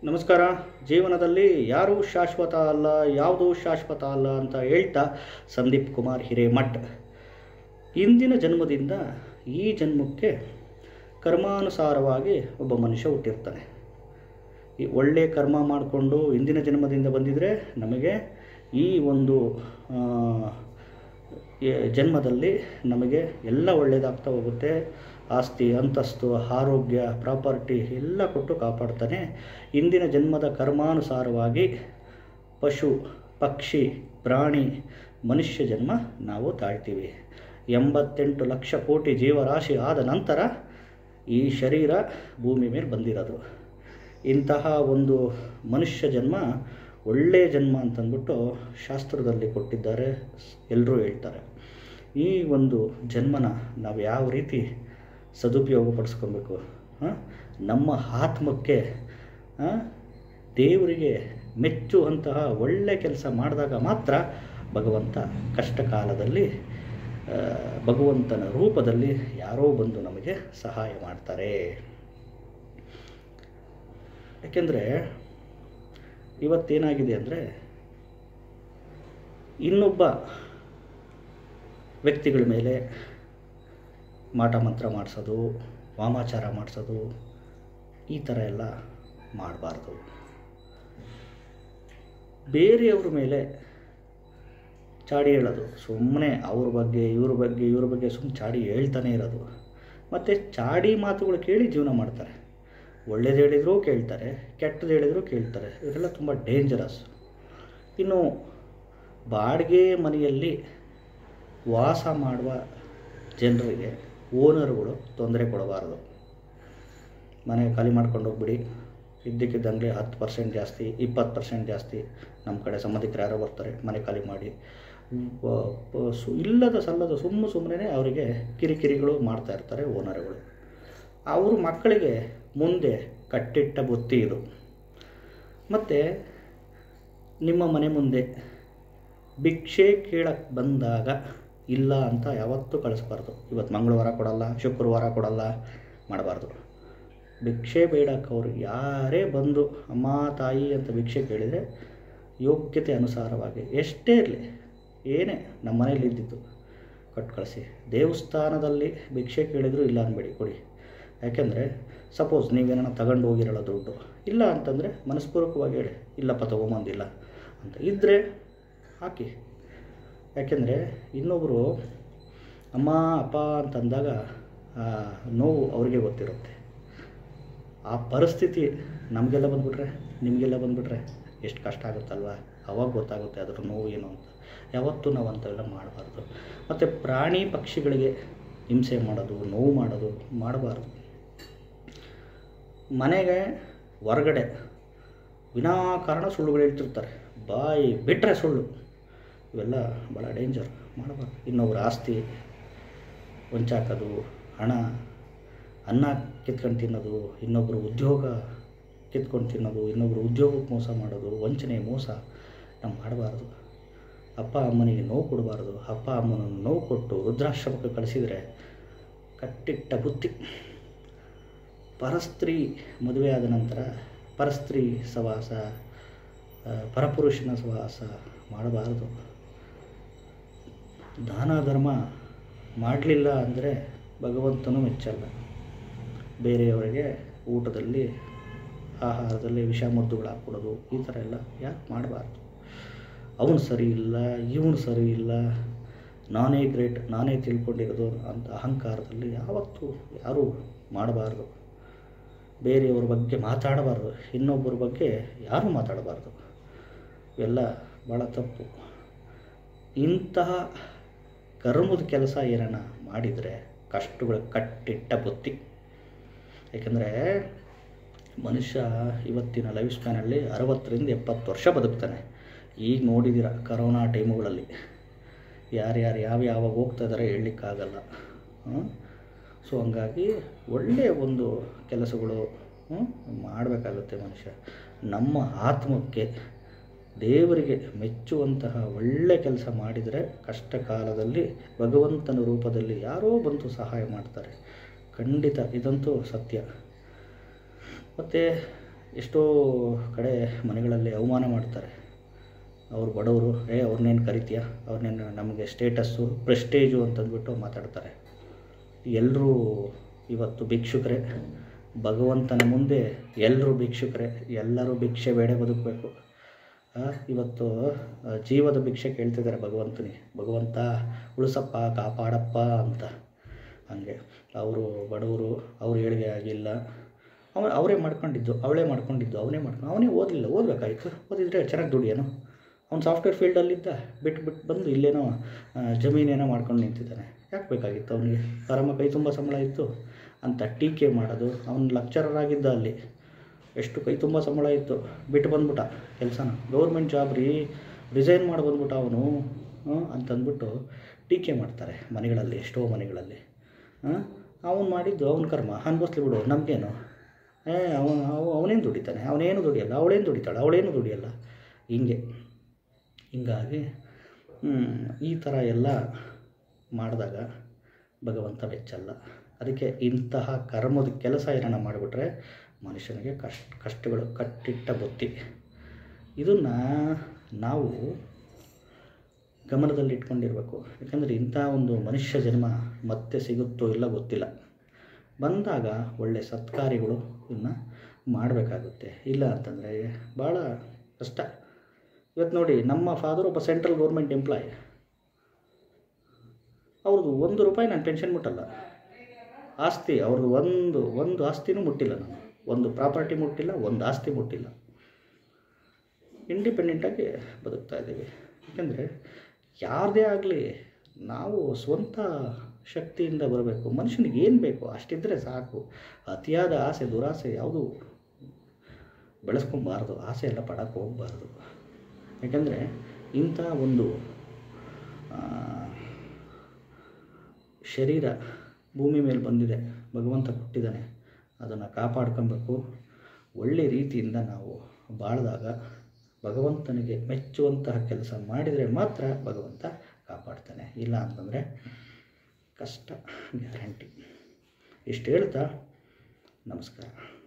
ನಮಸ್ಕಾರ ಜೀವನದಲ್ಲಿ ಯಾರೂ ಶಾಶ್ವತ ಅಲ್ಲ ಯಾವುದೂ ಶಾಶ್ವತ ಅಲ್ಲ ಅಂತ ಹೇಳ್ತಾ ಸಂದೀಪ್ ಕುಮಾರ್ ಹಿರೇಮಠ್ ಇಂದಿನ ಜನ್ಮದಿಂದ ಈ ಜನ್ಮಕ್ಕೆ ಕರ್ಮಾನುಸಾರವಾಗಿ ಒಬ್ಬ ಮನುಷ್ಯ ಹುಟ್ಟಿರ್ತಾನೆ ಈ ಒಳ್ಳೆಯ ಕರ್ಮ ಮಾಡಿಕೊಂಡು ಇಂದಿನ ಜನ್ಮದಿಂದ ಬಂದಿದ್ದರೆ ನಮಗೆ ಈ ಒಂದು ಆ, ಈ ಜನ್ಮದಲ್ಲಿ ನಮಗೆ ಎಲ್ಲ ಒಳ್ಳೆಯದಾಗ್ತಾ ಹೋಗುತ್ತೆ ಆಸ್ತಿ ಅಂತಸ್ತು ಆರೋಗ್ಯ ಪ್ರಾಪರ್ಟಿ ಎಲ್ಲ ಕೊಟ್ಟು ಕಾಪಾಡ್ತಾನೆ ಇಂದಿನ ಜನ್ಮದ ಕರ್ಮಾನುಸಾರವಾಗಿ ಪಶು ಪಕ್ಷಿ ಪ್ರಾಣಿ ಮನುಷ್ಯ ಜನ್ಮ ನಾವು ತಾಳ್ತೀವಿ ಎಂಬತ್ತೆಂಟು ಲಕ್ಷ ಕೋಟಿ ಜೀವರಾಶಿ ಆದ ನಂತರ ಈ ಶರೀರ ಭೂಮಿ ಮೇಲೆ ಬಂದಿರೋದು ಇಂತಹ ಒಂದು ಮನುಷ್ಯ ಜನ್ಮ ಒಳ್ಳೆಯ ಜನ್ಮ ಅಂತಂದ್ಬಿಟ್ಟು ಶಾಸ್ತ್ರದಲ್ಲಿ ಕೊಟ್ಟಿದ್ದಾರೆ ಎಲ್ಲರೂ ಹೇಳ್ತಾರೆ ಈ ಒಂದು ಜನ್ಮನ ನಾವು ಯಾವ ರೀತಿ ಸದುಪಯೋಗಪಡಿಸ್ಕೊಬೇಕು ಆ? ನಮ್ಮ ಆತ್ಮಕ್ಕೆ ಆ, ದೇವರಿಗೆ ಮೆಚ್ಚುವಂತಹ ಒಳ್ಳೆಯ ಕೆಲಸ ಮಾಡಿದಾಗ ಮಾತ್ರ ಭಗವಂತ ಕಷ್ಟ ಕಾಲದಲ್ಲಿ ಆ, ಭಗವಂತನ ರೂಪದಲ್ಲಿ ಯಾರೋ ಬಂದು ನಮಗೆ ಸಹಾಯ ಮಾಡ್ತಾರೆ ಯಾಕೆಂದರೆ ಇವತ್ತೇನಾಗಿದೆ ಅಂದರೆ ಇನ್ನೊಬ್ಬ ವ್ಯಕ್ತಿಗಳ ಮೇಲೆ ಮಾಟ ಮಂತ್ರ ಮಾಡಿಸೋದು ವಾಮಾಚಾರ ಮಾಡಿಸೋದು ಈ ಥರ ಎಲ್ಲ ಮಾಡಬಾರ್ದು ಬೇರೆಯವ್ರ ಮೇಲೆ ಚಾಡಿ ಹೇಳೋದು ಸುಮ್ಮನೆ ಅವ್ರ ಬಗ್ಗೆ ಇವ್ರ ಬಗ್ಗೆ ಇವ್ರ ಬಗ್ಗೆ ಸುಮ್ಮನೆ ಚಾಡಿ ಹೇಳ್ತಾನೆ ಇರೋದು ಮತ್ತು ಚಾಡಿ ಮಾತುಗಳು ಕೇಳಿ ಜೀವನ ಮಾಡ್ತಾರೆ ಒಳ್ಳೇದು ಹೇಳಿದರೂ ಕೇಳ್ತಾರೆ ಕೆಟ್ಟದ್ದು ಹೇಳಿದರೂ ಕೇಳ್ತಾರೆ ಇವರೆಲ್ಲ ತುಂಬ ಡೇಂಜರಸ್ ಇನ್ನು ಬಾಡಿಗೆ ಮನೆಯಲ್ಲಿ ವಾಸ ಮಾಡುವ ಜನರಿಗೆ ಓನರ್ಗಳು ತೊಂದರೆ ಕೊಡಬಾರದು ಮನೆ ಖಾಲಿ ಮಾಡ್ಕೊಂಡು ಹೋಗ್ಬಿಡಿ ಇದ್ದಕ್ಕಿದ್ದಂಗೆ ಹತ್ತು ಪರ್ಸೆಂಟ್ ಜಾಸ್ತಿ ಇಪ್ಪತ್ತು ಪರ್ಸೆಂಟ್ ಜಾಸ್ತಿ ನಮ್ಮ ಕಡೆ ಸಂಬಂಧಿಕರು ಯಾರೋ ಬರ್ತಾರೆ ಮನೆ ಖಾಲಿ ಮಾಡಿ ಪ- ಪ- ಸು ಇಲ್ಲದ ಸಲ್ಲದ ಸುಮ್ಮ ಸುಮ್ಮನೆ ಅವರಿಗೆ ಕಿರಿಕಿರಿಗಳು ಮಾಡ್ತಾ ಇರ್ತಾರೆ ಓನರ್ಗಳು ಅವ್ರ ಮಕ್ಕಳಿಗೆ ಮುಂದೆ ಕಟ್ಟಿಟ್ಟ ಬುತ್ತಿ ಇದು ಮತ್ತು ನಿಮ್ಮ ಮನೆ ಮುಂದೆ ಭಿಕ್ಷೆ ಕೇಳಕ್ಕೆ ಬಂದಾಗ ಇಲ್ಲ ಅಂತ ಯಾವತ್ತೂ ಕಳಿಸ್ಬಾರ್ದು ಇವತ್ತು ಮಂಗಳವಾರ ಕೊಡಲ್ಲ ಶುಕ್ರವಾರ ಕೊಡಲ್ಲ ಮಾಡಬಾರ್ದು ಭಿಕ್ಷೆ ಬೇಡಕ್ಕೆ ಅವ್ರು ಯಾರೇ ಬಂದು ಅಮ್ಮ ತಾಯಿ ಅಂತ ಭಿಕ್ಷೆ ಕೇಳಿದರೆ ಯೋಗ್ಯತೆ ಅನುಸಾರವಾಗಿ ಎಷ್ಟೇ ಇರಲಿ ಏನೇ ನಮ್ಮ ಮನೇಲಿ ಇದ್ದಿದ್ದು ಕೊಟ್ಟು ಕಳಿಸಿ ದೇವಸ್ಥಾನದಲ್ಲಿ ಭಿಕ್ಷೆ ಕೇಳಿದರೂ ಇಲ್ಲ ಅನ್ಬೇಡಿ ಕೊಡಿ ಯಾಕೆಂದರೆ ಸಪೋಸ್ ನೀವೇನ ತಗೊಂಡು ಹೋಗಿರಲ್ಲ ದುಡ್ಡು ಇಲ್ಲ ಅಂತಂದರೆ ಮನಸ್ಪೂರ್ವಕವಾಗಿ ಹೇಳಿ ಇಲ್ಲಪ್ಪ ತೊಗೊಂಬಂದಿಲ್ಲ ಅಂತ ಇದ್ದರೆ ಹಾಕಿ ಯಾಕೆಂದರೆ ಇನ್ನೊಬ್ಬರು ಅಮ್ಮ ಅಪ್ಪ ಅಂತಂದಾಗ ಆ ನೋವು ಅವ್ರಿಗೆ ಗೊತ್ತಿರುತ್ತೆ ಆ ಪರಿಸ್ಥಿತಿ ನಮಗೆಲ್ಲ ಬಂದುಬಿಟ್ರೆ ನಿಮಗೆಲ್ಲ ಬಂದುಬಿಟ್ರೆ ಎಷ್ಟು ಕಷ್ಟ ಆಗುತ್ತಲ್ವ ಅವಾಗ ಗೊತ್ತಾಗುತ್ತೆ ಅದ್ರ ನೋವು ಏನು ಅಂತ ಯಾವತ್ತೂ ನಾವು ಅಂಥವೆಲ್ಲ ಮಾಡಬಾರ್ದು ಮತ್ತು ಪ್ರಾಣಿ ಪಕ್ಷಿಗಳಿಗೆ ಹಿಂಸೆ ಮಾಡೋದು ನೋವು ಮಾಡೋದು ಮಾಡಬಾರ್ದು ಮನೆಗೆ ಹೊರಗಡೆ ವಿನಾಕಾರಣ ಸುಳ್ಳುಗಳು ಹೇಳ್ತಿರ್ತಾರೆ ಬಾಯಿ ಬಿಟ್ಟರೆ ಸುಳ್ಳು ಇವೆಲ್ಲ ಭಾಳ ಡೇಂಜರ್ ಮಾಡಬಾರ್ದು ಇನ್ನೊಬ್ರ ಆಸ್ತಿ ಹೊಂಚಾಕೋದು ಹಣ ಅನ್ನ ಕಿತ್ಕೊಂಡು ತಿನ್ನೋದು ಇನ್ನೊಬ್ಬರು ಉದ್ಯೋಗ ಕಿತ್ಕೊಂಡು ತಿನ್ನೋದು ಇನ್ನೊಬ್ಬರು ಉದ್ಯೋಗಕ್ಕೆ ಮೋಸ ಮಾಡೋದು ವಂಚನೆ ಮೋಸ ನಾವು ಮಾಡಬಾರ್ದು ಅಪ್ಪ ಅಮ್ಮನಿಗೆ ನೋವು ಕೊಡಬಾರ್ದು ಅಪ್ಪ ಅಮ್ಮನನ್ನು ನೋವು ಕೊಟ್ಟು ವೃದ್ಧಾಶ್ರಮಕ್ಕೆ ಕಳಿಸಿದರೆ ಕಟ್ಟಿಟ್ಟ ಬುತ್ತಿ ಪರಸ್ತ್ರೀ ಮದುವೆ ಆದ ನಂತರ ಪರಸ್ತ್ರೀ ಸವಾಸ ಆ, ಪರಪುರುಷನ ಸವಾಸ ಮಾಡಬಾರದು ದಾನ ಧರ್ಮ ಮಾಡಲಿಲ್ಲ ಅಂದರೆ ಭಗವಂತನೂ ಮೆಚ್ಚಲ್ಲ ಬೇರೆಯವರಿಗೆ ಊಟದಲ್ಲಿ ಆಹಾರದಲ್ಲಿ ವಿಷ ಮದ್ದುಗಳು ಹಾಕ್ಕೊಡೋದು ಈ ಥರ ಎಲ್ಲ ಯಾಕೆ ಮಾಡಬಾರ್ದು ಅವನು ಸರಿ ಇಲ್ಲ ಇವನು ಸರಿ ಇಲ್ಲ ನಾನೇ ಗ್ರೇಟ್ ನಾನೇ ತಿಳ್ಕೊಂಡಿರೋದು ಅಂತ ಅಹಂಕಾರದಲ್ಲಿ ಯಾವತ್ತೂ ಯಾರೂ ಮಾಡಬಾರ್ದು ಬೇರೆಯವ್ರ ಬಗ್ಗೆ ಮಾತಾಡಬಾರ್ದು ಇನ್ನೊಬ್ಬರ ಬಗ್ಗೆ ಯಾರೂ ಮಾತಾಡಬಾರ್ದು ಇವೆಲ್ಲ ಭಾಳ ತಪ್ಪು ಇಂತಹ ಕರ್ಮದ ಕೆಲಸ ಏನನ್ನ ಮಾಡಿದರೆ ಕಷ್ಟಗಳು ಕಟ್ಟಿಟ್ಟ ಬುತ್ತಿ ಏಕೆಂದರೆ ಮನುಷ್ಯ ಇವತ್ತಿನ ಲೈಫ್ ಸ್ಪ್ಯಾನಲ್ಲಿ ಅರವತ್ತರಿಂದ ಎಪ್ಪತ್ತು ವರ್ಷ ಬದುಕ್ತಾನೆ ಈಗ ನೋಡಿದ್ದೀರ ಕರೋನಾ ಟೈಮುಗಳಲ್ಲಿ ಯಾರ್ಯಾರು ಯಾವ ಯಾವಾಗ ಹೋಗ್ತಾ ಇದ್ದಾರೆ ಹೇಳಲಿಕ್ಕಾಗಲ್ಲ ಸೊ ಹಂಗಾಗಿ ಒಳ್ಳೆಯ ಒಂದು ಕೆಲಸಗಳು ಮಾಡಬೇಕಾಗುತ್ತೆ ಮನುಷ್ಯ ನಮ್ಮ ಆತ್ಮಕ್ಕೆ ದೇವರಿಗೆ ಮೆಚ್ಚುವಂತಹ ಒಳ್ಳೆಯ ಕೆಲಸ ಮಾಡಿದರೆ ಕಷ್ಟ ಕಾಲದಲ್ಲಿ ಭಗವಂತನ ರೂಪದಲ್ಲಿ ಯಾರೋ ಬಂದು ಸಹಾಯ ಮಾಡ್ತಾರೆ ಖಂಡಿತ ಇದಂತೂ ಸತ್ಯ ಮತ್ತು ಎಷ್ಟೋ ಕಡೆ ಮನೆಗಳಲ್ಲಿ ಅವಮಾನ ಮಾಡ್ತಾರೆ ಅವ್ರು ಬಡವರು ಏ ಅವ್ರನ್ನೇನು ಕರಿತೀಯ ಅವ್ರನ್ನೇನು ನಮಗೆ ಸ್ಟೇಟಸ್ಸು ಪ್ರೆಸ್ಟೇಜು ಅಂತಂದ್ಬಿಟ್ಟು ಮಾತಾಡ್ತಾರೆ ಎಲ್ಲರೂ ಇವತ್ತು ಭಿಕ್ಷುಕರೇ ಭಗವಂತನ ಮುಂದೆ ಎಲ್ಲರೂ ಭಿಕ್ಷುಕರೇ ಎಲ್ಲರೂ ಭಿಕ್ಷೆ ಬೇಡ ಬದುಕಬೇಕು ಆ, ಇವತ್ತು ಆ, ಜೀವದ ಭಿಕ್ಷೆ ಕೇಳ್ತಿದ್ದಾರೆ ಭಗವಂತನಿಗೆ ಭಗವಂತ ಉಳಿಸಪ್ಪ ಕಾಪಾಡಪ್ಪ ಅಂತ ಹಂಗೆ ಅವರು ಬಡವರು ಅವ್ರ ಏಳಿಗೆ ಆಗಿಲ್ಲ ಅವ ಅವರೇ ಮಾಡ್ಕೊಂಡಿದ್ದು ಅವಳೇ ಮಾಡ್ಕೊಂಡಿದ್ದು ಅವನೇ ಮಾಡ್ಕೊಂಡು ಅವನೇ ಓದಲಿಲ್ಲ ಓದಬೇಕಾಯ್ತು ಓದಿದರೆ ಚೆನ್ನಾಗಿ ದುಡಿಯೋನು ಅವ್ನು ಸಾಫ್ಟ್ವೇರ್ ಫೀಲ್ಡಲ್ಲಿದ್ದ ಬಿಟ್ಟು ಬಿಟ್ಟು ಬಂದು ಇಲ್ಲೇನೋ ಆ, ಜಮೀನೇನೋ ಮಾಡ್ಕೊಂಡು ನಿಂತಿದ್ದಾನೆ ಯಾಕೆ ಬೇಕಾಗಿತ್ತು ಅವನಿಗೆ ಆರಾಮ ಕೈ ತುಂಬ ಸಂಬಳ ಇತ್ತು ಅಂತ ಟೀಕೆ ಮಾಡೋದು ಅವನು ಲೆಕ್ಚರರ್ ಆಗಿದ್ದ ಅಲ್ಲಿ ಎಷ್ಟು ಕೈ ತುಂಬ ಸಂಬಳ ಇತ್ತು ಬಿಟ್ಟು ಬಂದ್ಬಿಟ್ಟ ಕೆಲಸನ ಗೌರ್ಮೆಂಟ್ ಜಾಬ್ ರೀ ರಿಸೈನ್ ಮಾಡಿ ಬಂದ್ಬಿಟ್ಟ ಅವನು ಅಂತಂದ್ಬಿಟ್ಟು ಟೀಕೆ ಮಾಡ್ತಾರೆ ಮನೆಗಳಲ್ಲಿ ಎಷ್ಟೋ ಮನೆಗಳಲ್ಲಿ ಅವನು ಮಾಡಿದ್ದು ಅವನ ಕರ್ಮ ಅನ್ಭವಿಸ್ಲಿ ಬಿಡು ನಮಗೇನು ಏ ಅವನು ಅವನೇನು ದುಡಿತಾನೆ ಅವನೇನು ದುಡಿಯಲ್ಲ ಅವಳೇನು ದುಡಿತಾಳೆ ಅವಳೇನು ದುಡಿಯಲ್ಲ ಹಿಂಗೆ ಹಿಂಗಾಗಿ ಹ್ಮ್, ಈ ಥರ ಎಲ್ಲ ಮಾಡಿದಾಗ ಭಗವಂತ ಮೆಚ್ಚಲ್ಲ ಅದಕ್ಕೆ ಇಂತಹ ಕರ್ಮದ ಕೆಲಸ ಏನಾರ ಮಾಡಿಬಿಟ್ರೆ ಮನುಷ್ಯನಿಗೆ ಕಷ್ಟ ಕಷ್ಟಗಳು ಕಟ್ಟಿಟ್ಟ ಬುತ್ತಿ ಇದನ್ನು ನಾವು ಗಮನದಲ್ಲಿ ಇಟ್ಕೊಂಡಿರಬೇಕು ಯಾಕಂದರೆ ಇಂಥ ಒಂದು ಮನುಷ್ಯ ಜನ್ಮ ಮತ್ತೆ ಸಿಗುತ್ತೋ ಇಲ್ಲ ಗೊತ್ತಿಲ್ಲ ಬಂದಾಗ ಒಳ್ಳೆ ಸತ್ಕಾರ್ಯಗಳು ಇದನ್ನ ಮಾಡಬೇಕಾಗುತ್ತೆ ಇಲ್ಲ ಅಂತಂದರೆ ಭಾಳ ಕಷ್ಟ ಇವತ್ತು ನೋಡಿ ನಮ್ಮ ಫಾದರ್ ಒಬ್ಬ ಸೆಂಟ್ರಲ್ ಗೌರ್ಮೆಂಟ್ ಎಂಪ್ಲಾಯ್ ಅವ್ರದ್ದು ಒಂದು ರೂಪಾಯಿ ನಾನು ಪೆನ್ಷನ್ ಮುಟ್ಟಲ್ಲ ಆಸ್ತಿ ಅವ್ರದ್ದು ಒಂದು ಒಂದು ಆಸ್ತಿನೂ ಮುಟ್ಟಿಲ್ಲ ನಾನು ಒಂದು ಪ್ರಾಪರ್ಟಿ ಮುಟ್ಟಿಲ್ಲ ಒಂದು ಆಸ್ತಿ ಮುಟ್ಟಿಲ್ಲ ಇಂಡಿಪೆಂಡೆಂಟಾಗಿ ಬದುಕ್ತಾ ಇದ್ದೀವಿ ಯಾಕೆಂದರೆ ಯಾರದೇ ಆಗಲಿ ನಾವು ಸ್ವಂತ ಶಕ್ತಿಯಿಂದ ಬರಬೇಕು ಮನುಷ್ಯನಿಗೆ ಏನು ಬೇಕು ಅಷ್ಟಿದ್ದರೆ ಸಾಕು ಅತಿಯಾದ ಆಸೆ ದುರಾಸೆ ಯಾವುದು ಬೆಳೆಸ್ಕೊಬಾರ್ದು ಆಸೆ ಎಲ್ಲ ಪಡಕ್ಕೆ ಹೋಗಬಾರ್ದು ಯಾಕೆಂದರೆ ಇಂಥ ಒಂದು ಆ, ಶರೀರ ಭೂಮಿ ಮೇಲೆ ಬಂದಿದೆ ಭಗವಂತ ಕೊಟ್ಟಿದ್ದಾನೆ ಅದನ್ನು ಕಾಪಾಡ್ಕೊಬೇಕು ಒಳ್ಳೆ ರೀತಿಯಿಂದ ನಾವು ಬಾಳಿದಾಗ ಭಗವಂತನಿಗೆ ಮೆಚ್ಚುವಂತಹ ಕೆಲಸ ಮಾಡಿದರೆ ಮಾತ್ರ ಭಗವಂತ ಕಾಪಾಡ್ತಾನೆ ಇಲ್ಲ ಅಂತಂದರೆ ಕಷ್ಟ ಗ್ಯಾರಂಟಿ ಇಷ್ಟು ಹೇಳ್ತಾ ನಮಸ್ಕಾರ